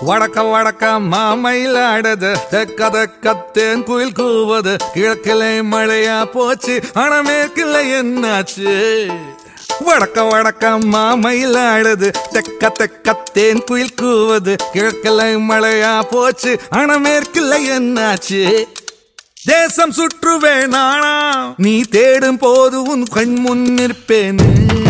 வடக்க வடக்க மாமயிலாடுது தெக்க தெக்க தேன் குயில் கூவது கிழக்கிலே மழையா போச்சு ஆனா மேற்கில்லை என்னாச்சு வடக்க வடக்க மாமயிலாடுது தெக்க தெக்க தேன் குயில் கூவது கிழக்கிலே மழையா போச்சு ஆனா மேற்கில்லை என்னாச்சு தேசம் சுற்றுவேன் நானா நீ தேடும் போது உன் கண் முன் நிற்பேன்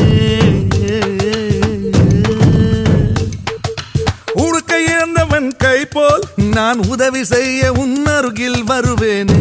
உடுக்க இழந்தவன் கை போல் நான் உதவி செய்ய உன் அருகில் வருவேன்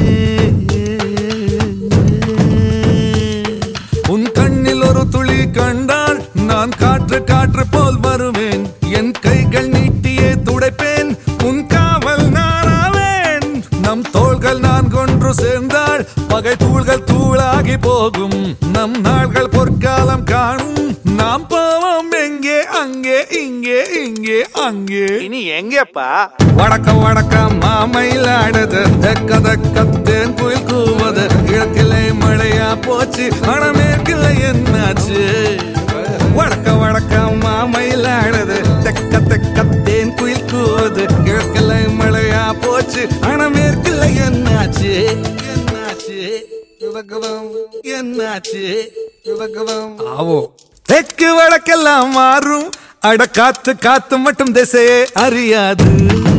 உன் கண்ணில் ஒரு துளி கண்டால் நான் காற்று காற்று போல் வருவேன் என் கைகள் நீட்டியே துடைப்பேன் உன் காவல் நானாவேன் நம் தோள்கள் நான் கொன்று சேர்ந்தால் பகை தூள்கள் தூளாகி போகும் நம் நாள்கள் பொற்காலம் காணும் நாம் போவோம் எங்கே அங்கே இங்கே இங்கே அங்கே இனி எங்கப்பா வடக்க வடக்க மாமயிலாடுது தெக்க தெக்க தேன் குயில் கூவது கிழக்கிலே மழையா போச்சு மணமேற்கில்லை என்னாச்சு வடக்க வடக்க மாமயிலாடுது தெக்க தெக்க தேன் குயில் கூவது கிழக்கிலே மழையா போச்சு மணமேற்கில்லை என்னாச்சு என்னாச்சு என்னாச்சு ஆவோ தெற்கு வடக்கெல்லாம் மாறும் அட காத்து காத்து மட்டும் திசையே அறியாது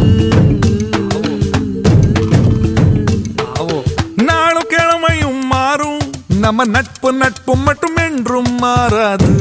நாளும் கிழமையும் மாறும் நம்ம நட்பு நட்பு மட்டும் என்றும் மாறாது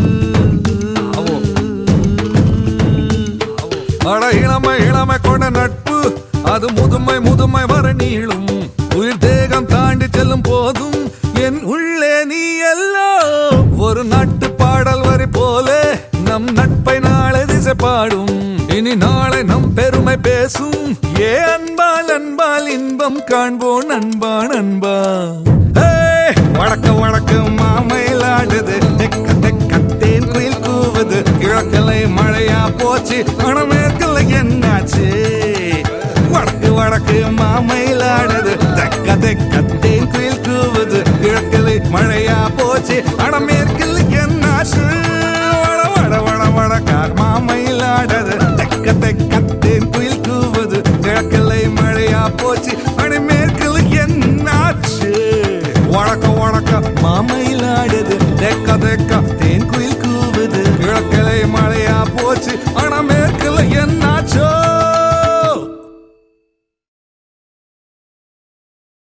அட இளமை இளமை கொண்ட நட்பு அது முதுமை முதுமை வர நீளும் உயிர் தேகம் தாண்டி செல்லும் போதும் என் உள்ளே நீ எல்லோ ஒரு நாட்டு பாடல் வரி போல நம் நட்பை நாளை திசை பாடும் இனி நாளை நம் பெருமை பேசும் ஏ அன்பால் அன்பால் இன்பம் காண்போம் நண்பா நண்பா ஏய், வடக்க வடக்கு மாமயிலாடுது தெக்க தெக்க தேன் குயில் கூவுது கிழக்கலை மழையா போச்சு மணமேற்கலை என்னாச்சு வடக்கு வடக்கு மாமயிலாடுது தெக்க தெக்க தேன் குயில் கூவுது கிழக்கலை மழையா போச்சு மணமேற்கில் என்னாச்சு வட வட வட வடக்கா மாமயிலாடுது தெக்க தெக்க தேன் குயில் கூவுது கிழக்கலை மழையா போச்சு மணமேற்கில் என்னாச்சு வழக்க வழக்க மாமயிலாடுது தெக்க தெக்க தேன் குயில் கூவுது கிழக்கிளை மழையா போச்சு ஆனா மேற்குல என்னாச்சோ